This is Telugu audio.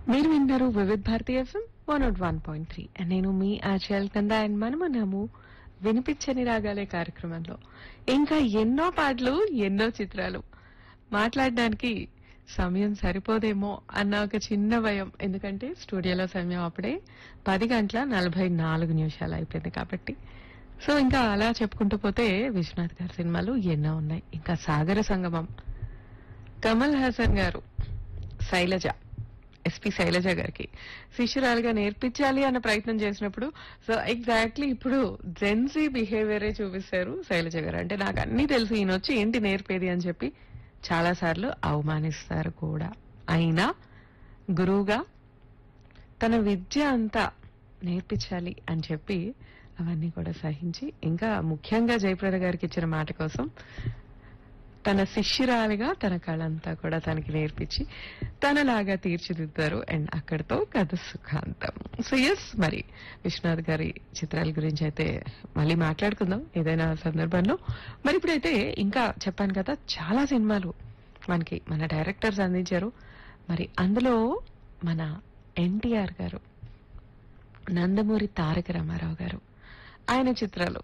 మీరు వింటారు Vividh Bharati FM one naught one point three నేను మీ ఆచల్ కందా అండ్ మనమున్నాము వినిపించని రాగాలే కార్యక్రమంలో ఇంకా ఎన్నో పాటలు ఎన్నో చిత్రాలు మాట్లాడడానికి సమయం సరిపోదేమో అన్న ఒక చిన్న భయం ఎందుకంటే స్టూడియోలో సమయం అప్పుడే పది గంటల నలభై నాలుగు నిమిషాలు అయిపోయింది కాబట్టి సో ఇంకా అలా చెప్పుకుంటూ పోతే విశ్వనాథ్ గారి సినిమాలు ఎన్నో ఉన్నాయి ఇంకా సాగర సంగమం కమల్ హాసన్ గారు శైలజ ఎస్పి శైలజ గారికి శిష్యురాలుగా నేర్పించాలి అన్న ప్రయత్నం చేసినప్పుడు సో ఎగ్జాక్ట్లీ ఇప్పుడు జెన్సీ బిహేవియరే చూపిస్తారు శైలజ గారు అంటే నాకు అన్ని తెలుసు ఈయన వచ్చి ఏంటి నేర్పేది అని చెప్పి చాలా సార్లు అవమానిస్తారు కూడా అయినా గురువుగా తన విద్య అంతా నేర్పించాలి అని చెప్పి అవన్నీ కూడా సహించి ఇంకా ముఖ్యంగా జయప్రద గారికి ఇచ్చిన మాట కోసం తన శిష్యురాలిగా తన కళంతా కూడా తనకి నేర్పించి తనలాగా తీర్చిదిద్దారు అండ్ అక్కడితో కథ సుఖాంతం సో ఎస్ మరి విశ్వనాథ్ గారి చిత్రాల గురించి అయితే మళ్ళీ మాట్లాడుకుందాం ఏదైనా సందర్భంలో మరి ఇప్పుడైతే ఇంకా చెప్పాను కదా చాలా సినిమాలు మనకి మన డైరెక్టర్స్ అందించారు మరి అందులో మన ఎన్టీఆర్ గారు నందమూరి తారక రామారావు గారు ఆయన చిత్రాలు